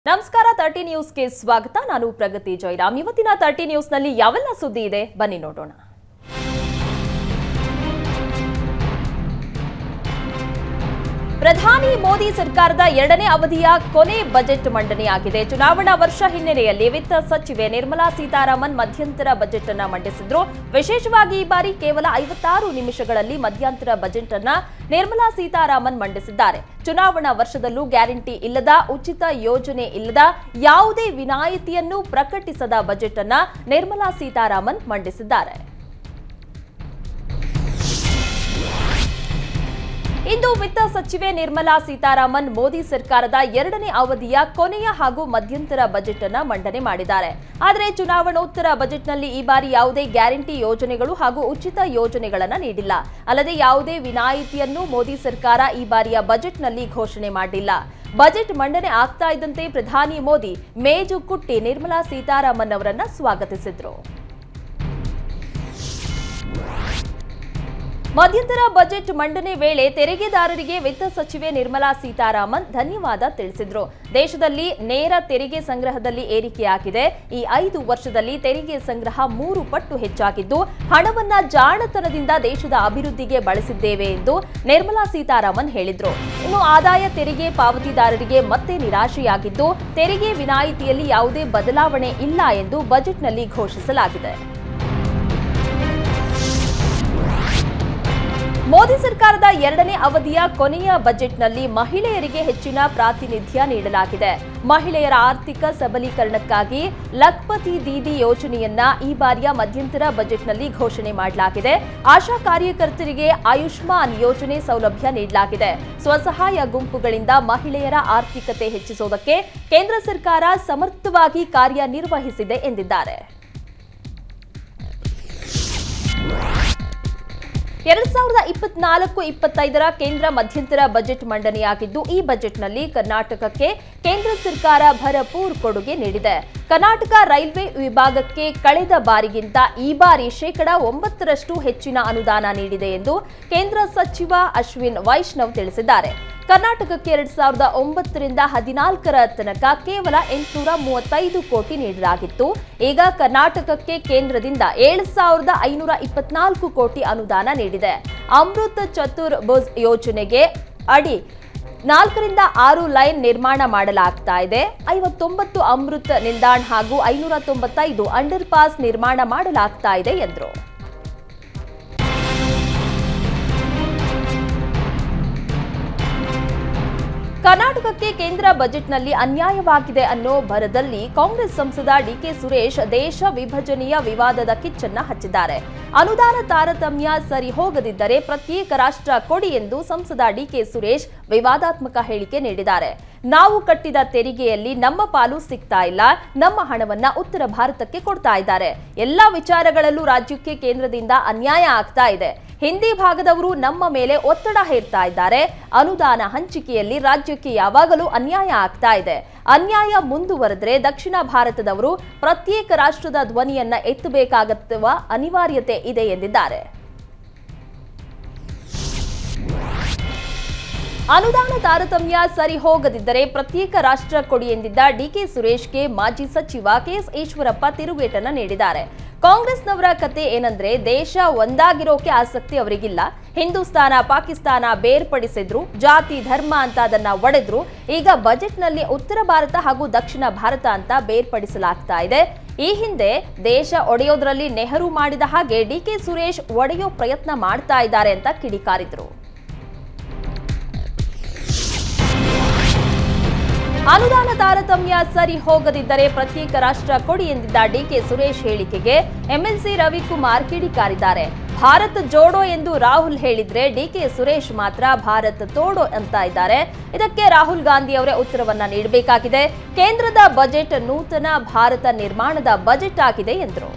ನಮಸ್ಕಾರ ತರ್ಟಿ ನ್ಯೂಸ್ಗೆ ಸ್ವಾಗತ ನಾನು ಪ್ರಗತಿ ಜೈರಾಮ್ ಇವತ್ತಿನ ತರ್ಟಿ ನ್ಯೂಸ್ನಲ್ಲಿ ಯಾವೆಲ್ಲ ಸುದ್ದಿ ಇದೆ ಬನ್ನಿ ನೋಡೋಣ ಪ್ರಧಾನಿ ಮೋದಿ ಸರ್ಕಾರದ ಎರಡನೇ ಅವಧಿಯ ಕೊನೆ ಬಜೆಟ್ ಮಂಡನೆಯಾಗಿದೆ ಚುನಾವಣಾ ವರ್ಷ ಹಿನ್ನೆಲೆಯಲ್ಲಿ ವಿತ್ತ ಸಚಿವೆ ನಿರ್ಮಲಾ ಸೀತಾರಾಮನ್ ಮಧ್ಯಂತರ ಬಜೆಟ್ ಅನ್ನ ಮಂಡಿಸಿದ್ರು ವಿಶೇಷವಾಗಿ ಈ ಬಾರಿ ಕೇವಲ ಐವತ್ತಾರು ನಿಮಿಷಗಳಲ್ಲಿ ಮಧ್ಯಂತರ ಬಜೆಟ್ ಅನ್ನ ನಿರ್ಮಲಾ ಸೀತಾರಾಮನ್ ಮಂಡಿಸಿದ್ದಾರೆ ಚುನಾವಣಾ ವರ್ಷದಲ್ಲೂ ಗ್ಯಾರಂಟಿ ಇಲ್ಲದ ಉಚಿತ ಯೋಜನೆ ಇಲ್ಲದ ಯಾವುದೇ ವಿನಾಯಿತಿಯನ್ನು ಪ್ರಕಟಿಸದ ಬಜೆಟ್ ಅನ್ನ ನಿರ್ಮಲಾ ಸೀತಾರಾಮನ್ ಮಂಡಿಸಿದ್ದಾರೆ ಇಂದು ವಿತ್ತ ಸಚಿವೆ ನಿರ್ಮಲಾ ಸೀತಾರಾಮನ್ ಮೋದಿ ಸರ್ಕಾರದ ಎರಡನೇ ಅವಧಿಯ ಕೊನೆಯ ಹಾಗೂ ಮಧ್ಯಂತರ ಬಜೆಟ್ ಅನ್ನ ಮಂಡನೆ ಮಾಡಿದ್ದಾರೆ ಆದರೆ ಚುನಾವಣೋತ್ತರ ಬಜೆಟ್ನಲ್ಲಿ ಈ ಬಾರಿ ಯಾವುದೇ ಗ್ಯಾರಂಟಿ ಯೋಜನೆಗಳು ಹಾಗೂ ಉಚಿತ ಯೋಜನೆಗಳನ್ನ ನೀಡಿಲ್ಲ ಅಲ್ಲದೆ ಯಾವುದೇ ವಿನಾಯಿತಿಯನ್ನು ಮೋದಿ ಸರ್ಕಾರ ಈ ಬಾರಿಯ ಬಜೆಟ್ನಲ್ಲಿ ಘೋಷಣೆ ಮಾಡಿಲ್ಲ ಬಜೆಟ್ ಮಂಡನೆ ಆಗ್ತಾ ಇದ್ದಂತೆ ಪ್ರಧಾನಿ ಮೋದಿ ಮೇಜು ಕುಟ್ಟಿ ನಿರ್ಮಲಾ ಸೀತಾರಾಮನ್ ಅವರನ್ನ ಸ್ವಾಗತಿಸಿದ್ರು ಮಧ್ಯಂತರ ಬಜೆಟ್ ಮಂಡನೆ ವೇಳೆ ತೆರಿಗೆದಾರರಿಗೆ ವಿತ್ತ ಸಚಿವೆ ನಿರ್ಮಲಾ ಸೀತಾರಾಮನ್ ಧನ್ಯವಾದ ತಿಳಿಸಿದ್ರು ದೇಶದಲ್ಲಿ ನೇರ ತೆರಿಗೆ ಸಂಗ್ರಹದಲ್ಲಿ ಏರಿಕೆಯಾಗಿದೆ ಈ ಐದು ವರ್ಷದಲ್ಲಿ ತೆರಿಗೆ ಸಂಗ್ರಹ ಮೂರು ಪಟ್ಟು ಹೆಚ್ಚಾಗಿದ್ದು ಹಣವನ್ನ ಜಾಣತನದಿಂದ ದೇಶದ ಅಭಿವೃದ್ಧಿಗೆ ಬಳಸಿದ್ದೇವೆ ಎಂದು ನಿರ್ಮಲಾ ಸೀತಾರಾಮನ್ ಹೇಳಿದ್ರು ಇನ್ನು ಆದಾಯ ತೆರಿಗೆ ಪಾವತಿದಾರರಿಗೆ ಮತ್ತೆ ನಿರಾಶೆಯಾಗಿದ್ದು ತೆರಿಗೆ ವಿನಾಯಿತಿಯಲ್ಲಿ ಯಾವುದೇ ಬದಲಾವಣೆ ಇಲ್ಲ ಎಂದು ಬಜೆಟ್ನಲ್ಲಿ ಘೋಷಿಸಲಾಗಿದೆ ಮೋದಿ ಸರ್ಕಾರದ ಎರಡನೇ ಅವಧಿಯ ಕೊನೆಯ ಬಜೆಟ್ನಲ್ಲಿ ಮಹಿಳೆಯರಿಗೆ ಹೆಚ್ಚಿನ ಪ್ರಾತಿನಿಧ್ಯ ನೀಡಲಾಗಿದೆ ಮಹಿಳೆಯರ ಆರ್ಥಿಕ ಸಬಲೀಕರಣಕ್ಕಾಗಿ ಲಖ್ಪತಿ ದೀದಿ ಯೋಜನೆಯನ್ನ ಈ ಬಾರಿಯ ಮಧ್ಯಂತರ ಬಜೆಟ್ನಲ್ಲಿ ಘೋಷಣೆ ಮಾಡಲಾಗಿದೆ ಆಶಾ ಕಾರ್ಯಕರ್ತರಿಗೆ ಆಯುಷ್ಮಾನ್ ಯೋಜನೆ ಸೌಲಭ್ಯ ನೀಡಲಾಗಿದೆ ಸ್ವಸಹಾಯ ಗುಂಪುಗಳಿಂದ ಮಹಿಳೆಯರ ಆರ್ಥಿಕತೆ ಹೆಚ್ಚಿಸುವುದಕ್ಕೆ ಕೇಂದ್ರ ಸರ್ಕಾರ ಸಮರ್ಥವಾಗಿ ಕಾರ್ಯನಿರ್ವಹಿಸಿದೆ ಎಂದಿದ್ದಾರೆ ಎರಡ್ ಸಾವಿರದ ಇಪ್ಪತ್ನಾಲ್ಕು ಇಪ್ಪತ್ತೈದರ ಕೇಂದ್ರ ಮಧ್ಯಂತರ ಬಜೆಟ್ ಮಂಡನೆಯಾಗಿದ್ದು ಈ ಬಜೆಟ್ನಲ್ಲಿ ಕರ್ನಾಟಕಕ್ಕೆ ಕೇಂದ್ರ ಸರ್ಕಾರ ಭರಪೂರ್ ಕೊಡುಗೆ ನೀಡಿದೆ ಕರ್ನಾಟಕ ರೈಲ್ವೆ ವಿಭಾಗಕ್ಕೆ ಕಳೆದ ಬಾರಿಗಿಂತ ಈ ಬಾರಿ ಶೇಕಡ ಒಂಬತ್ತರಷ್ಟು ಹೆಚ್ಚಿನ ಅನುದಾನ ನೀಡಿದೆ ಎಂದು ಕೇಂದ್ರ ಸಚಿವ ಅಶ್ವಿನ್ ವೈಷ್ಣವ್ ತಿಳಿಸಿದ್ದಾರೆ ಕರ್ನಾಟಕಕ್ಕೆ ಎರಡ್ ಸಾವಿರದ ಒಂಬತ್ತರಿಂದ ಹದಿನಾಲ್ಕರ ತನಕ ಕೇವಲ ಎಂಟುನೂರ ಮೂವತ್ತೈದು ಕೋಟಿ ನೀಡಲಾಗಿತ್ತು ಈಗ ಕರ್ನಾಟಕಕ್ಕೆ ಕೇಂದ್ರದಿಂದ ಏಳು ಸಾವಿರದ ಐನೂರ ಇಪ್ಪತ್ನಾಲ್ಕು ಕೋಟಿ ಅನುದಾನ ನೀಡಿದೆ ಅಮೃತ್ ಚತುರ್ಭುಜ್ ಯೋಜನೆಗೆ ಅಡಿ ನಾಲ್ಕರಿಂದ ಆರು ಲೈನ್ ನಿರ್ಮಾಣ ಮಾಡಲಾಗ್ತಾ ಇದೆ ಐವತ್ತೊಂಬತ್ತು ಅಮೃತ್ ನಿಲ್ದಾಣ್ ಹಾಗೂ ಐನೂರ ತೊಂಬತ್ತೈದು ಅಂಡರ್ ಪಾಸ್ ನಿರ್ಮಾಣ ಮಾಡಲಾಗ್ತಾ ಇದೆ ಎಂದರು ಕರ್ನಾಟಕಕ್ಕೆ ಕೇಂದ್ರ ಬಜೆಟ್ನಲ್ಲಿ ಅನ್ಯಾಯವಾಗಿದೆ ಅನ್ನೋ ಭರದಲ್ಲಿ ಕಾಂಗ್ರೆಸ್ ಸಂಸದ ಡಿಕೆ ಸುರೇಶ್ ದೇಶ ವಿಭಜನೆಯ ವಿವಾದದ ಕಿಚ್ಚನ್ನ ಹಚ್ಚಿದ್ದಾರೆ ಅನುದಾನ ತಾರತಮ್ಯ ಸರಿ ಹೋಗದಿದ್ದರೆ ಪ್ರತ್ಯೇಕ ರಾಷ್ಟ್ರ ಕೊಡಿ ಎಂದು ಸಂಸದ ಡಿಕೆ ಸುರೇಶ್ ವಿವಾದಾತ್ಮಕ ಹೇಳಿಕೆ ನೀಡಿದ್ದಾರೆ ನಾವು ಕಟ್ಟಿದ ತೆರಿಗೆಯಲ್ಲಿ ನಮ್ಮ ಪಾಲು ಸಿಗ್ತಾ ಇಲ್ಲ ನಮ್ಮ ಹಣವನ್ನ ಉತ್ತರ ಭಾರತಕ್ಕೆ ಕೊಡ್ತಾ ಇದ್ದಾರೆ ಎಲ್ಲಾ ವಿಚಾರಗಳಲ್ಲೂ ರಾಜ್ಯಕ್ಕೆ ಕೇಂದ್ರದಿಂದ ಅನ್ಯಾಯ ಆಗ್ತಾ ಇದೆ ಹಿಂದಿ ಭಾಗದವರು ನಮ್ಮ ಮೇಲೆ ಒತ್ತಡ ಹೇರ್ತಾ ಇದ್ದಾರೆ ಅನುದಾನ ಹಂಚಿಕೆಯಲ್ಲಿ ರಾಜ್ಯಕ್ಕೆ ಯಾವಾಗಲೂ ಅನ್ಯಾಯ ಆಗ್ತಾ ಇದೆ ಅನ್ಯಾಯ ಮುಂದುವರೆದ್ರೆ ದಕ್ಷಿಣ ಭಾರತದವರು ಪ್ರತ್ಯೇಕ ರಾಷ್ಟ್ರದ ಧ್ವನಿಯನ್ನ ಎತ್ತಬೇಕಾಗುವ ಅನಿವಾರ್ಯತೆ ಇದೆ ಎಂದಿದ್ದಾರೆ ಅನುದಾನ ತಾರತಮ್ಯ ಸರಿ ಹೋಗದಿದ್ದರೆ ಪ್ರತ್ಯೇಕ ರಾಷ್ಟ್ರ ಕೊಡಿ ಎಂದಿದ್ದ ಡಿಕೆ ಸುರೇಶ್ಗೆ ಮಾಜಿ ಸಚಿವ ಕೆಎಸ್ ಈಶ್ವರಪ್ಪ ತಿರುಗೇಟನ್ನ ನೀಡಿದ್ದಾರೆ ಕಾಂಗ್ರೆಸ್ನವರ ಕತೆ ಏನಂದ್ರೆ ದೇಶ ಒಂದಾಗಿರೋಕೆ ಆಸಕ್ತಿ ಅವರಿಗಿಲ್ಲ ಹಿಂದೂಸ್ತಾನ ಪಾಕಿಸ್ತಾನ ಬೇರ್ಪಡಿಸಿದ್ರು ಜಾತಿ ಧರ್ಮ ಅಂತ ಅದನ್ನ ಒಡೆದ್ರು ಈಗ ಬಜೆಟ್ನಲ್ಲಿ ಉತ್ತರ ಭಾರತ ಹಾಗೂ ದಕ್ಷಿಣ ಭಾರತ ಅಂತ ಬೇರ್ಪಡಿಸಲಾಗ್ತಾ ಇದೆ ಈ ಹಿಂದೆ ದೇಶ ಒಡೆಯೋದ್ರಲ್ಲಿ ನೆಹರು ಮಾಡಿದ ಹಾಗೆ ಡಿಕೆ ಸುರೇಶ್ ಒಡೆಯೋ ಪ್ರಯತ್ನ ಮಾಡ್ತಾ ಇದ್ದಾರೆ ಅಂತ ಕಿಡಿಕಾರಿದ್ರು ಅನುದಾನ ತಾರತಮ್ಯ ಸರಿ ಹೋಗದಿದ್ದರೆ ಪ್ರತ್ಯೇಕ ರಾಷ್ಟ್ರ ಕೊಡಿ ಎಂದಿದ್ದ ಡಿಕೆ ಸುರೇಶ್ ಹೇಳಿಕೆಗೆ ಎಂಎಲ್ಸಿ ರವಿಕುಮಾರ್ ಕಿಡಿಕಾರಿದ್ದಾರೆ ಭಾರತ್ ಜೋಡೋ ಎಂದು ರಾಹುಲ್ ಹೇಳಿದ್ರೆ ಡಿಕೆ ಸುರೇಶ್ ಮಾತ್ರ ಭಾರತ್ ತೋಡೋ ಅಂತ ಇದ್ದಾರೆ ಇದಕ್ಕೆ ರಾಹುಲ್ ಗಾಂಧಿ ಅವರೇ ಉತ್ತರವನ್ನ ನೀಡಬೇಕಾಗಿದೆ ಕೇಂದ್ರದ ಬಜೆಟ್ ನೂತನ ಭಾರತ ನಿರ್ಮಾಣದ ಬಜೆಟ್ ಆಗಿದೆ ಎಂದರು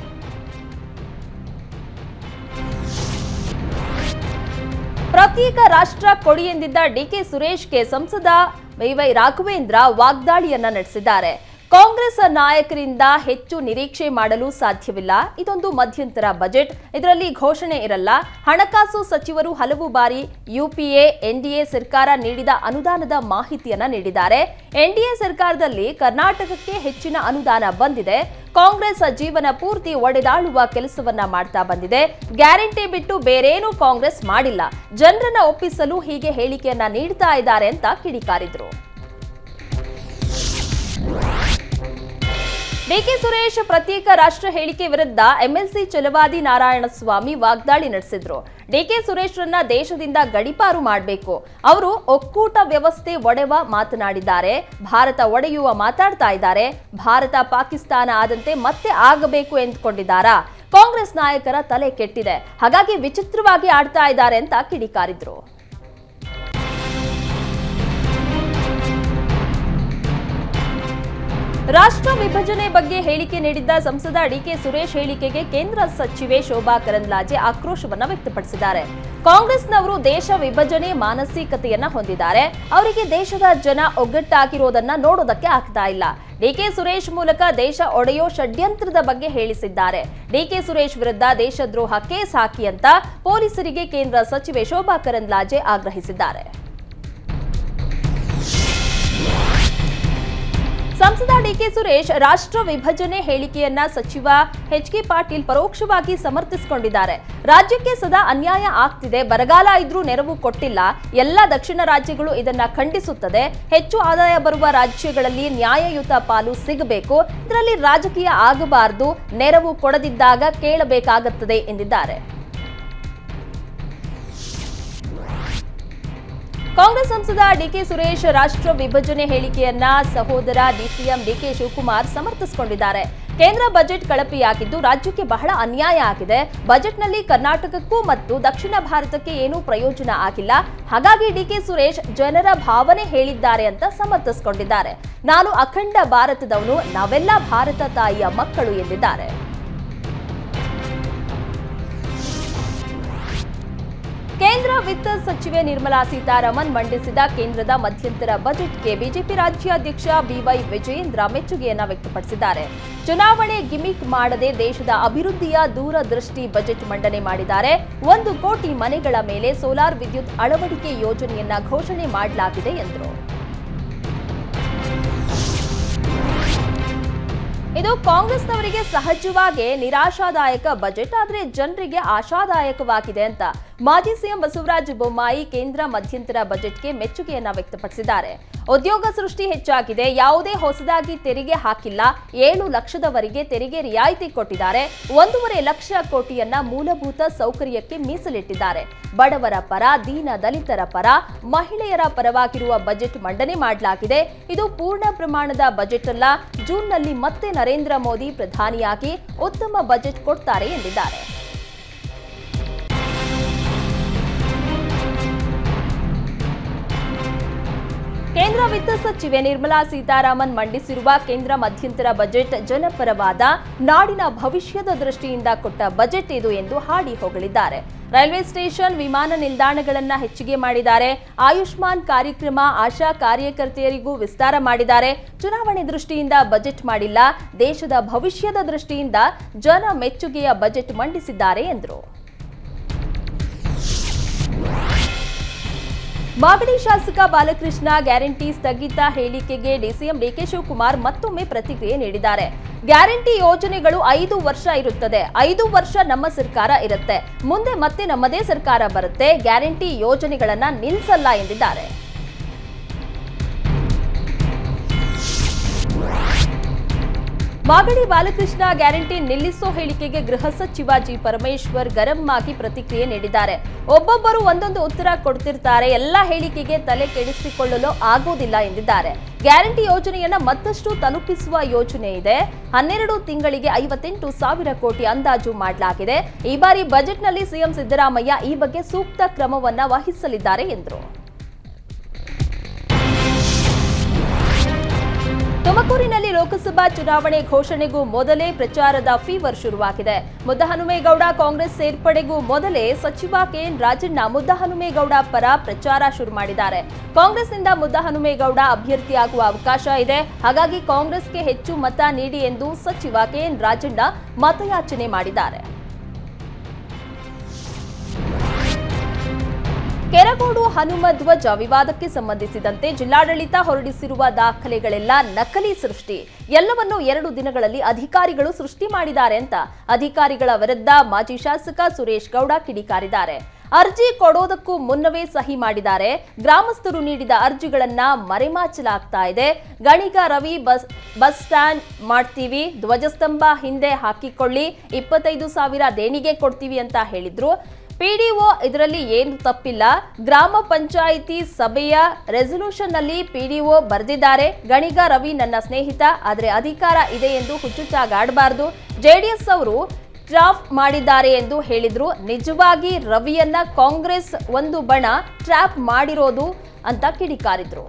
ಪ್ರತ್ಯೇಕ ರಾಷ್ಟ್ರ ಕೊಡಿ ಎಂದಿದ್ದ ಡಿಕೆ ಸುರೇಶ್ಗೆ ಸಂಸದ ವೈ ವೈ ರಾಘವೇಂದ್ರ ವಾಗ್ದಾಳಿಯನ್ನ ನಡೆಸಿದ್ದಾರೆ ಕಾಂಗ್ರೆಸ್ ನಾಯಕರಿಂದ ಹೆಚ್ಚು ನಿರೀಕ್ಷೆ ಮಾಡಲು ಸಾಧ್ಯವಿಲ್ಲ ಇದೊಂದು ಮಧ್ಯಂತರ ಬಜೆಟ್ ಇದರಲ್ಲಿ ಘೋಷಣೆ ಇರಲ್ಲ ಹಣಕಾಸು ಸಚಿವರು ಹಲವು ಬಾರಿ ಯುಪಿಎ ಎನ್ಡಿಎ ಸರ್ಕಾರ ನೀಡಿದ ಅನುದಾನದ ಮಾಹಿತಿಯನ್ನ ನೀಡಿದ್ದಾರೆ ಎನ್ಡಿಎ ಸರ್ಕಾರದಲ್ಲಿ ಕರ್ನಾಟಕಕ್ಕೆ ಹೆಚ್ಚಿನ ಅನುದಾನ ಬಂದಿದೆ ಕಾಂಗ್ರೆಸ್ ಜೀವನ ಪೂರ್ತಿ ಒಡೆದಾಳುವ ಕೆಲಸವನ್ನ ಮಾಡ್ತಾ ಬಂದಿದೆ ಗ್ಯಾರಂಟಿ ಬಿಟ್ಟು ಬೇರೇನೂ ಕಾಂಗ್ರೆಸ್ ಮಾಡಿಲ್ಲ ಜನರನ್ನ ಒಪ್ಪಿಸಲು ಹೀಗೆ ಹೇಳಿಕೆಯನ್ನ ನೀಡ್ತಾ ಇದ್ದಾರೆ ಅಂತ ಕಿಡಿಕಾರಿದ್ರು ಡಿಕೆ ಸುರೇಶ್ ಪ್ರತ್ಯೇಕ ರಾಷ್ಟ್ರ ಹೇಳಿಕೆ ವಿರುದ್ಧ ಎಂಎಲ್ಸಿ ಚಲವಾದಿ ನಾರಾಯಣಸ್ವಾಮಿ ವಾಗ್ದಾಳಿ ನಡೆಸಿದ್ರು ಡಿಕೆ ಸುರೇಶ್ರನ್ನ ದೇಶದಿಂದ ಗಡಿಪಾರು ಮಾಡಬೇಕು ಅವರು ಒಕ್ಕೂಟ ವ್ಯವಸ್ಥೆ ಒಡೆವ ಮಾತನಾಡಿದ್ದಾರೆ ಭಾರತ ಒಡೆಯುವ ಮಾತಾಡ್ತಾ ಇದ್ದಾರೆ ಭಾರತ ಪಾಕಿಸ್ತಾನ ಆದಂತೆ ಮತ್ತೆ ಆಗಬೇಕು ಎಂದುಕೊಂಡಿದ್ದಾರಾ ಕಾಂಗ್ರೆಸ್ ನಾಯಕರ ತಲೆ ಕೆಟ್ಟಿದೆ ಹಾಗಾಗಿ ವಿಚಿತ್ರವಾಗಿ ಆಡ್ತಾ ಇದ್ದಾರೆ ಅಂತ ಕಿಡಿಕಾರಿದ್ರು ರಾಷ್ಟ್ರ ವಿಭಜನೆ ಬಗ್ಗೆ ಹೇಳಿಕೆ ನೀಡಿದ್ದ ಸಂಸದ ಡಿಕೆ ಸುರೇಶ್ ಹೇಳಿಕೆಗೆ ಕೇಂದ್ರ ಸಚಿವೆ ಶೋಭಾ ಕರಂದ್ಲಾಜೆ ಆಕ್ರೋಶವನ್ನ ವ್ಯಕ್ತಪಡಿಸಿದ್ದಾರೆ ಕಾಂಗ್ರೆಸ್ನವರು ದೇಶ ವಿಭಜನೆ ಮಾನಸಿಕತೆಯನ್ನ ಹೊಂದಿದ್ದಾರೆ ಅವರಿಗೆ ದೇಶದ ಜನ ಒಗ್ಗಟ್ಟಾಗಿರೋದನ್ನ ನೋಡೋದಕ್ಕೆ ಆಗ್ತಾ ಇಲ್ಲ ಡಿಕೆ ಸುರೇಶ್ ಮೂಲಕ ದೇಶ ಒಡೆಯೋ ಷಡ್ಯಂತ್ರದ ಬಗ್ಗೆ ಹೇಳಿಸಿದ್ದಾರೆ ಡಿಕೆ ಸುರೇಶ್ ವಿರುದ್ಧ ದೇಶದ್ರೋಹ ಕೇಸ್ ಹಾಕಿ ಅಂತ ಪೊಲೀಸರಿಗೆ ಕೇಂದ್ರ ಸಚಿವೆ ಶೋಭಾ ಕರಂದ್ಲಾಜೆ ಆಗ್ರಹಿಸಿದ್ದಾರೆ ಸಂಸದ ಡಿಕೆ ಸುರೇಶ್ ರಾಷ್ಟ್ರ ವಿಭಜನೆ ಹೇಳಿಕೆಯನ್ನ ಸಚಿವ ಎಚ್ ಕೆ ಪಾಟೀಲ್ ಪರೋಕ್ಷವಾಗಿ ಸಮರ್ಥಿಸಿಕೊಂಡಿದ್ದಾರೆ ರಾಜ್ಯಕ್ಕೆ ಸದಾ ಅನ್ಯಾಯ ಆಗ್ತಿದೆ ಬರಗಾಲ ಇದ್ರೂ ನೆರವು ಕೊಟ್ಟಿಲ್ಲ ಎಲ್ಲ ದಕ್ಷಿಣ ರಾಜ್ಯಗಳು ಇದನ್ನ ಖಂಡಿಸುತ್ತದೆ ಹೆಚ್ಚು ಆದಾಯ ಬರುವ ರಾಜ್ಯಗಳಲ್ಲಿ ನ್ಯಾಯಯುತ ಪಾಲು ಸಿಗಬೇಕು ಇದರಲ್ಲಿ ರಾಜಕೀಯ ಆಗಬಾರದು ನೆರವು ಕೊಡದಿದ್ದಾಗ ಕೇಳಬೇಕಾಗುತ್ತದೆ ಎಂದಿದ್ದಾರೆ ಕಾಂಗ್ರೆಸ್ ಸಂಸದ ಡಿಕೆ ಸುರೇಶ್ ರಾಷ್ಟ್ರ ವಿಭಜನೆ ಹೇಳಿಕೆಯನ್ನ ಸಹೋದರ ಡಿಸಿಎಂ ಡಿಕೆ ಶಿವಕುಮಾರ್ ಸಮರ್ಥಿಸಿಕೊಂಡಿದ್ದಾರೆ ಕೇಂದ್ರ ಬಜೆಟ್ ಕಳಪೆಯಾಗಿದ್ದು ರಾಜ್ಯಕ್ಕೆ ಬಹಳ ಅನ್ಯಾಯ ಆಗಿದೆ ಬಜೆಟ್ನಲ್ಲಿ ಕರ್ನಾಟಕಕ್ಕೂ ಮತ್ತು ದಕ್ಷಿಣ ಭಾರತಕ್ಕೆ ಏನೂ ಪ್ರಯೋಜನ ಆಗಿಲ್ಲ ಹಾಗಾಗಿ ಡಿಕೆ ಸುರೇಶ್ ಜನರ ಭಾವನೆ ಹೇಳಿದ್ದಾರೆ ಅಂತ ಸಮರ್ಥಿಸಿಕೊಂಡಿದ್ದಾರೆ ನಾನು ಅಖಂಡ ಭಾರತದವನು ನಾವೆಲ್ಲ ಭಾರತ ತಾಯಿಯ ಮಕ್ಕಳು ಎಂದಿದ್ದಾರೆ ಕೇಂದ್ರ ವಿತ್ತ ಸಚಿವೆ ನಿರ್ಮಲಾ ಸೀತಾರಾಮನ್ ಮಂಡಿಸಿದ ಕೇಂದ್ರದ ಮಧ್ಯಂತರ ಬಜೆಟ್ಗೆ ಬಿಜೆಪಿ ರಾಜ್ಯಾಧ್ಯಕ್ಷ ಬಿವೈ ವಿಜಯೇಂದ್ರ ಮೆಚ್ಚುಗೆಯನ್ನ ವ್ಯಕ್ತಪಡಿಸಿದ್ದಾರೆ ಚುನಾವಣೆ ಗಿಮಿಕ್ ಮಾಡದೆ ದೇಶದ ಅಭಿವೃದ್ಧಿಯ ದೂರದೃಷ್ಟಿ ಬಜೆಟ್ ಮಂಡನೆ ಮಾಡಿದ್ದಾರೆ ಒಂದು ಕೋಟಿ ಮನೆಗಳ ಮೇಲೆ ಸೋಲಾರ್ ವಿದ್ಯುತ್ ಅಳವಡಿಕೆ ಯೋಜನೆಯನ್ನ ಘೋಷಣೆ ಮಾಡಲಾಗಿದೆ ಎಂದರು ಇದು ಕಾಂಗ್ರೆಸ್ನವರಿಗೆ ಸಹಜವಾಗಿ ನಿರಾಶಾದಾಯಕ ಬಜೆಟ್ ಆದರೆ ಜನರಿಗೆ ಆಶಾದಾಯಕವಾಗಿದೆ ಅಂತ ಮಾಜಿ ಸಿಎಂ ಬಸವರಾಜ ಬೊಮ್ಮಾಯಿ ಕೇಂದ್ರ ಮಧ್ಯಂತರ ಬಜೆಟ್ಗೆ ಮೆಚ್ಚುಗೆಯನ್ನ ವ್ಯಕ್ತಪಡಿಸಿದ್ದಾರೆ ಉದ್ಯೋಗ ಸೃಷ್ಟಿ ಹೆಚ್ಚಾಗಿದೆ ಯಾವುದೇ ಹೊಸದಾಗಿ ತೆರಿಗೆ ಹಾಕಿಲ್ಲ ಏಳು ಲಕ್ಷದವರೆಗೆ ತೆರಿಗೆ ರಿಯಾಯಿತಿ ಕೊಟ್ಟಿದ್ದಾರೆ ಒಂದೂವರೆ ಲಕ್ಷ ಕೋಟಿಯನ್ನ ಮೂಲಭೂತ ಸೌಕರ್ಯಕ್ಕೆ ಮೀಸಲಿಟ್ಟಿದ್ದಾರೆ ಬಡವರ ಪರ ದೀನ ದಲಿತರ ಪರ ಮಹಿಳೆಯರ ಪರವಾಗಿರುವ ಬಜೆಟ್ ಮಂಡನೆ ಮಾಡಲಾಗಿದೆ ಇದು ಪೂರ್ಣ ಪ್ರಮಾಣದ ಬಜೆಟ್ ಅಲ್ಲ ಜೂನ್ನಲ್ಲಿ ಮತ್ತೆ ನರೇಂದ್ರ ಮೋದಿ ಪ್ರಧಾನಿಯಾಗಿ ಉತ್ತಮ ಬಜೆಟ್ ಕೊಡ್ತಾರೆ ಎಂದಿದ್ದಾರೆ ಕೇಂದ್ರ ವಿತ್ತ ಸಚಿವೆ ನಿರ್ಮಲಾ ಸೀತಾರಾಮನ್ ಮಂಡಿಸಿರುವ ಕೇಂದ್ರ ಮಧ್ಯಂತರ ಬಜೆಟ್ ಜನಪರವಾದ ನಾಡಿನ ಭವಿಷ್ಯದ ದೃಷ್ಟಿಯಿಂದ ಕೊಟ್ಟ ಬಜೆಟ್ ಇದು ಎಂದು ಹಾಡಿ ಹೊಗಳಿದ್ದಾರೆ ರೈಲ್ವೆ ಸ್ಟೇಷನ್ ವಿಮಾನ ನಿಲ್ದಾಣಗಳನ್ನ ಹೆಚ್ಚಿಗೆ ಮಾಡಿದ್ದಾರೆ ಆಯುಷ್ಮಾನ್ ಕಾರ್ಯಕ್ರಮ ಆಶಾ ಕಾರ್ಯಕರ್ತೆಯರಿಗೂ ವಿಸ್ತಾರ ಮಾಡಿದ್ದಾರೆ ಚುನಾವಣೆ ದೃಷ್ಟಿಯಿಂದ ಬಜೆಟ್ ಮಾಡಿಲ್ಲ ದೇಶದ ಭವಿಷ್ಯದ ದೃಷ್ಟಿಯಿಂದ ಜನ ಮೆಚ್ಚುಗೆಯ ಬಜೆಟ್ ಮಂಡಿಸಿದ್ದಾರೆ ಎಂದರು ಮಾಗಡಿ ಶಾಸಕ ಬಾಲಕೃಷ್ಣ ಗ್ಯಾರಂಟಿ ಸ್ಥಗಿತ ಹೇಳಿಕೆಗೆ ಡಿಸಿಎಂ ಡಿಕೆ ಶಿವಕುಮಾರ್ ಮತ್ತೊಮ್ಮೆ ಪ್ರತಿಕ್ರಿಯೆ ನೀಡಿದ್ದಾರೆ ಗ್ಯಾರಂಟಿ ಯೋಜನೆಗಳು ಐದು ವರ್ಷ ಇರುತ್ತದೆ ಐದು ವರ್ಷ ನಮ್ಮ ಸರ್ಕಾರ ಇರುತ್ತೆ ಮುಂದೆ ಮತ್ತೆ ನಮ್ಮದೇ ಸರ್ಕಾರ ಬರುತ್ತೆ ಗ್ಯಾರಂಟಿ ಯೋಜನೆಗಳನ್ನ ನಿಲ್ಲಿಸಲ್ಲ ಎಂದಿದ್ದಾರೆ ಮಾಗಡಿ ಬಾಲಕೃಷ್ಣ ಗ್ಯಾರಂಟಿ ನಿಲ್ಲಿಸೋ ಹೇಳಿಕೆಗೆ ಗೃಹ ಸಚಿವ ಜಿ ಪರಮೇಶ್ವರ್ ಗರಂ ಆಗಿ ಪ್ರತಿಕ್ರಿಯೆ ನೀಡಿದ್ದಾರೆ ಒಬ್ಬೊಬ್ಬರು ಒಂದೊಂದು ಉತ್ತರ ಕೊಡ್ತಿರ್ತಾರೆ ಎಲ್ಲ ಹೇಳಿಕೆಗೆ ತಲೆ ಕೆಡಿಸಿಕೊಳ್ಳಲು ಆಗೋದಿಲ್ಲ ಎಂದಿದ್ದಾರೆ ಗ್ಯಾರಂಟಿ ಯೋಜನೆಯನ್ನ ಮತ್ತಷ್ಟು ತಲುಪಿಸುವ ಯೋಜನೆ ಇದೆ ಹನ್ನೆರಡು ತಿಂಗಳಿಗೆ ಐವತ್ತೆಂಟು ಸಾವಿರ ಕೋಟಿ ಅಂದಾಜು ಮಾಡಲಾಗಿದೆ ಈ ಬಾರಿ ಬಜೆಟ್ನಲ್ಲಿ ಸಿಎಂ ಸಿದ್ದರಾಮಯ್ಯ ಈ ಬಗ್ಗೆ ಸೂಕ್ತ ಕ್ರಮವನ್ನ ವಹಿಸಲಿದ್ದಾರೆ ಎಂದರು ತುಮಕೂರಿನಲ್ಲಿ ಲೋಕಸಭಾ ಚುನಾವಣೆ ಘೋಷಣೆಗೂ ಮೊದಲೇ ಪ್ರಚಾರದ ಫೀವರ್ ಶುರುವಾಗಿದೆ ಮುದ್ದಹನುಮೇಗೌಡ ಕಾಂಗ್ರೆಸ್ ಸೇರ್ಪಡೆಗೂ ಮೊದಲೇ ಸಚಿವ ಕೆಎನ್ ರಾಜಣ್ಣ ಮುದ್ದಹನುಮೇಗೌಡ ಪರ ಪ್ರಚಾರ ಶುರು ಮಾಡಿದ್ದಾರೆ ಕಾಂಗ್ರೆಸ್ನಿಂದ ಮುದ್ದಹನುಮೇಗೌಡ ಅಭ್ಯರ್ಥಿಯಾಗುವ ಅವಕಾಶ ಇದೆ ಹಾಗಾಗಿ ಕಾಂಗ್ರೆಸ್ಗೆ ಹೆಚ್ಚು ಮತ ನೀಡಿ ಎಂದು ಸಚಿವ ಕೆಎನ್ ರಾಜಣ್ಣ ಮತಯಾಚನೆ ಮಾಡಿದ್ದಾರೆ ಕೆರಗೋಡು ಹನುಮ ಧ್ವಜ ವಿವಾದಕ್ಕೆ ಸಂಬಂಧಿಸಿದಂತೆ ಜಿಲ್ಲಾಡಳಿತ ಹೊರಡಿಸಿರುವ ದಾಖಲೆಗಳೆಲ್ಲ ನಕಲಿ ಸೃಷ್ಟಿ ಎಲ್ಲವನ್ನು ಎರಡು ದಿನಗಳಲ್ಲಿ ಅಧಿಕಾರಿಗಳು ಸೃಷ್ಟಿ ಮಾಡಿದ್ದಾರೆ ಅಂತ ಅಧಿಕಾರಿಗಳ ವಿರುದ್ಧ ಮಾಜಿ ಶಾಸಕ ಸುರೇಶ್ ಗೌಡ ಕಿಡಿಕಾರಿದ್ದಾರೆ ಅರ್ಜಿ ಕೊಡೋದಕ್ಕೂ ಮುನ್ನವೇ ಸಹಿ ಮಾಡಿದ್ದಾರೆ ಗ್ರಾಮಸ್ಥರು ನೀಡಿದ ಅರ್ಜಿಗಳನ್ನ ಮರೆಮಾಚಲಾಗ್ತಾ ಇದೆ Ganiga Ravi bus bus stand ಮಾಡ್ತೀವಿ ಧ್ವಜಸ್ತಂಭ ಹಿಂದೆ ಹಾಕಿಕೊಳ್ಳಿ ಇಪ್ಪತ್ತೈದು ಸಾವಿರ ದೇಣಿಗೆ ಕೊಡ್ತೀವಿ ಅಂತ ಹೇಳಿದ್ರು ಪಿಡಿಒ ಇದರಲ್ಲಿ ಏನು ತಪ್ಪಿಲ್ಲ ಗ್ರಾಮ ಪಂಚಾಯಿತಿ ಸಭೆಯ ರೆಸಲ್ಯೂಷನ್ ನಲ್ಲಿ ಪಿಡಿಒ ಬರೆದಿದ್ದಾರೆ ಗಣಿಗ ರವಿ ನನ್ನ ಸ್ನೇಹಿತ ಆದರೆ ಅಧಿಕಾರ ಇದೆ ಎಂದು ಹುಚ್ಚುಚ್ಚಾಗಾಡಬಾರದು ಜೆಡಿಎಸ್ ಅವರು ಟ್ರಾಪ್ ಮಾಡಿದ್ದಾರೆ ಎಂದು ಹೇಳಿದ್ರು ನಿಜವಾಗಿ ರವಿಯನ್ನ ಕಾಂಗ್ರೆಸ್ ಒಂದು ಬಣ ಟ್ರ್ಯಾಪ್ ಮಾಡಿರೋದು ಅಂತ ಕಿಡಿಕಾರಿದ್ರು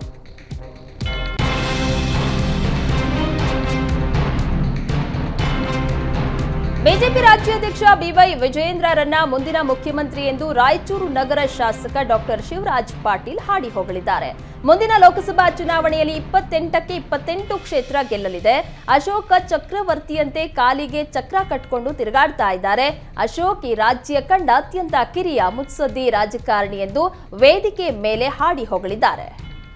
ಬಿಜೆಪಿ ರಾಜ್ಯಾಧ್ಯಕ್ಷ ಬಿವೈ ವಿಜಯೇಂದ್ರರನ್ನ ಮುಂದಿನ ಮುಖ್ಯಮಂತ್ರಿ ಎಂದು ರಾಯಚೂರು ನಗರ ಶಾಸಕ ಡಾಕ್ಟರ್ ಶಿವರಾಜ್ ಪಾಟೀಲ್ ಹಾಡಿ ಹೊಗಳಿದ್ದಾರೆ ಮುಂದಿನ ಲೋಕಸಭಾ ಚುನಾವಣೆಯಲ್ಲಿ ಇಪ್ಪತ್ತೆಂಟಕ್ಕೆ ಇಪ್ಪತ್ತೆಂಟು ಕ್ಷೇತ್ರ ಗೆಲ್ಲಲಿದೆ ಅಶೋಕ ಚಕ್ರವರ್ತಿಯಂತೆ ಕಾಲಿಗೆ ಚಕ್ರ ಕಟ್ಕೊಂಡು ತಿರುಗಾಡ್ತಾ ಇದ್ದಾರೆ ಅಶೋಕ್ ಈ ರಾಜ್ಯ ಕಂಡ ಅತ್ಯಂತ ಕಿರಿಯ ಮುತ್ಸದ್ದಿ ರಾಜಕಾರಣಿ ಎಂದು ವೇದಿಕೆ ಮೇಲೆ ಹಾಡಿ ಹೊಗಳಿದ್ದಾರೆ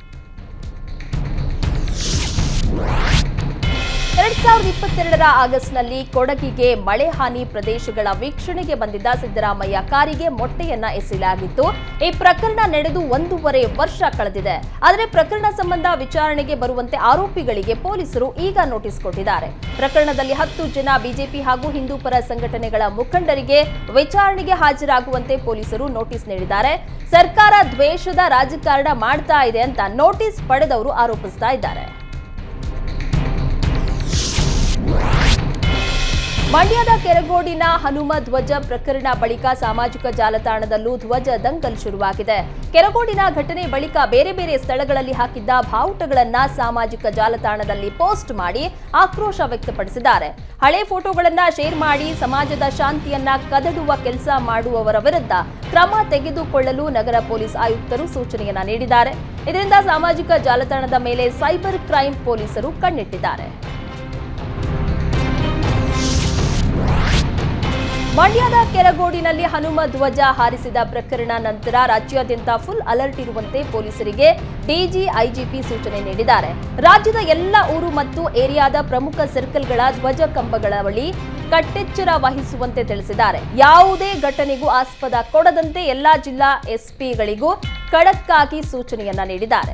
ಎರಡ್ ಸಾವಿರದ ಇಪ್ಪತ್ತೆರಡರ ಆಗಸ್ಟ್ನಲ್ಲಿ ಕೊಡಗಿಗೆ ಮಳೆ ಹಾನಿ ಪ್ರದೇಶಗಳ ವೀಕ್ಷಣೆಗೆ ಬಂದಿದ್ದ ಸಿದ್ದರಾಮಯ್ಯ ಕಾರಿಗೆ ಮೊಟ್ಟೆಯನ್ನ ಎಸೆಯಲಾಗಿತ್ತು ಈ ಪ್ರಕರಣ ನಡೆದು ಒಂದೂವರೆ ವರ್ಷ ಕಳೆದಿದೆ ಆದರೆ ಪ್ರಕರಣ ಸಂಬಂಧ ವಿಚಾರಣೆಗೆ ಬರುವಂತೆ ಆರೋಪಿಗಳಿಗೆ ಪೊಲೀಸರು ಈಗ ನೋಟಿಸ್ ಕೊಟ್ಟಿದ್ದಾರೆ ಪ್ರಕರಣದಲ್ಲಿ ಹತ್ತು ಜನ ಬಿಜೆಪಿ ಹಾಗೂ ಹಿಂದೂ ಪರ ಸಂಘಟನೆಗಳ ಮುಖಂಡರಿಗೆ ವಿಚಾರಣೆಗೆ ಹಾಜರಾಗುವಂತೆ ಪೊಲೀಸರು ನೋಟಿಸ್ ನೀಡಿದ್ದಾರೆ ಸರ್ಕಾರ ದ್ವೇಷದ ರಾಜಕಾರಣ ಮಾಡ್ತಾ ಇದೆ ಅಂತ ನೋಟಿಸ್ ಪಡೆದವರು ಆರೋಪಿಸ್ತಾ ಇದ್ದಾರೆ ಮಂಡ್ಯದ ಕೆರಗೋಡಿನ ಹನುಮ ಧ್ವಜ ಪ್ರಕರಣ ಬಳಿಕ ಸಾಮಾಜಿಕ ಜಾಲತಾಣದಲ್ಲೂ ಧ್ವಜ ದಂಗಲ್ ಶುರುವಾಗಿದೆ ಕೆರಗೋಡಿನ ಘಟನೆ ಬಳಿಕ ಬೇರೆ ಬೇರೆ ಸ್ಥಳಗಳಲ್ಲಿ ಹಾಕಿದ್ದ ಬಾವುಟಗಳನ್ನ ಸಾಮಾಜಿಕ ಜಾಲತಾಣದಲ್ಲಿ ಪೋಸ್ಟ್ ಮಾಡಿ ಆಕ್ರೋಶ ವ್ಯಕ್ತಪಡಿಸಿದ್ದಾರೆ ಹಳೆ ಫೋಟೋಗಳನ್ನ ಶೇರ್ ಮಾಡಿ ಸಮಾಜದ ಶಾಂತಿಯನ್ನ ಕದಡುವ ಕೆಲಸ ಮಾಡುವವರ ವಿರುದ್ಧ ಕ್ರಮ ತೆಗೆದುಕೊಳ್ಳಲು ನಗರ ಪೊಲೀಸ್ ಆಯುಕ್ತರು ಸೂಚನೆಯನ್ನ ನೀಡಿದ್ದಾರೆ ಇದರಿಂದ ಸಾಮಾಜಿಕ ಜಾಲತಾಣದ ಮೇಲೆ ಸೈಬರ್ ಕ್ರೈಂ ಪೊಲೀಸರು ಕಣ್ಣಿಟ್ಟಿದ್ದಾರೆ ಮಂಡ್ಯದ ಕೆರಗೋಡಿನಲ್ಲಿ ಹನುಮ ಧ್ವಜ ಹಾರಿಸಿದ ಪ್ರಕರಣ ನಂತರ ರಾಜ್ಯಾದ್ಯಂತ ಫುಲ್ ಅಲರ್ಟ್ ಇರುವಂತೆ ಪೊಲೀಸರಿಗೆ ಡಿಜಿ ಐಜಿಪಿ ಸೂಚನೆ ನೀಡಿದ್ದಾರೆ ರಾಜ್ಯದ ಎಲ್ಲ ಊರು ಮತ್ತು ಏರಿಯಾದ ಪ್ರಮುಖ ಸರ್ಕಲ್ಗಳ ಧ್ವಜ ಕಂಬಗಳ ಬಳಿ ಕಟ್ಟೆಚ್ಚರ ವಹಿಸುವಂತೆ ತಿಳಿಸಿದ್ದಾರೆ ಯಾವುದೇ ಘಟನೆಗೂ ಆಸ್ಪದ ಕೊಡದಂತೆ ಎಲ್ಲಾ ಜಿಲ್ಲಾ ಎಸ್ಪಿಗಳಿಗೂ ಖಡಕ್ ಆಗಿ ಸೂಚನೆಯನ್ನ ನೀಡಿದ್ದಾರೆ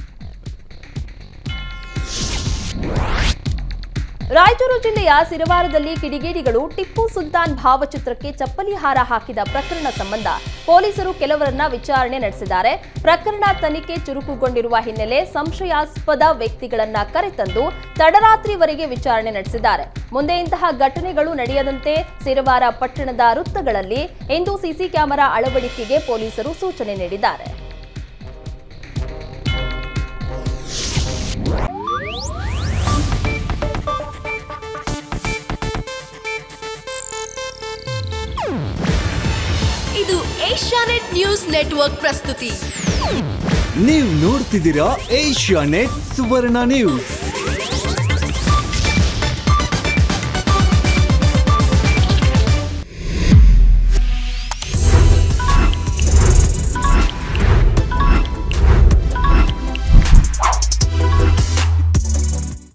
ರಾಯಚೂರು ಜಿಲ್ಲೆಯ ಸಿರವಾರದಲ್ಲಿ ಕಿಡಿಗೇಡಿಗಳು ಟಿಪ್ಪು ಸುಲ್ತಾನ್ ಭಾವಚಿತ್ರಕ್ಕೆ ಚಪ್ಪಲಿ ಹಾರ ಹಾಕಿದ ಪ್ರಕರಣ ಸಂಬಂಧ ಪೊಲೀಸರು ಕೆಲವರನ್ನ ವಿಚಾರಣೆ ನಡೆಸಿದ್ದಾರೆ ಪ್ರಕರಣ ತನಿಖೆ ಚುರುಕುಗೊಂಡಿರುವ ಹಿನ್ನೆಲೆ ಸಂಶಯಾಸ್ಪದ ವ್ಯಕ್ತಿಗಳನ್ನ ಕರೆತಂದು ತಡರಾತ್ರಿವರೆಗೆ ವಿಚಾರಣೆ ನಡೆಸಿದ್ದಾರೆ ಮುಂದೆ ಇಂತಹ ಘಟನೆಗಳು ನಡೆಯದಂತೆ ಸಿರವಾರ ಪಟ್ಟಣದ ವೃತ್ತಗಳಲ್ಲಿ ಇಂದು ಸಿಸಿ ಕ್ಯಾಮೆರಾ ಅಳವಡಿಕೆಗೆ ಪೊಲೀಸರು ಸೂಚನೆ ನೀಡಿದ್ದಾರೆ ಇದು ಏಷ್ಯಾನೆಟ್ ನ್ಯೂಸ್ ನೆಟ್ವರ್ಕ್ ಪ್ರಸ್ತುತಿ ನೀವು ನೋಡ್ತಿದ್ದೀರಾ ಏಷ್ಯಾ ನೆಟ್ ಸುವರ್ಣ ನ್ಯೂಸ್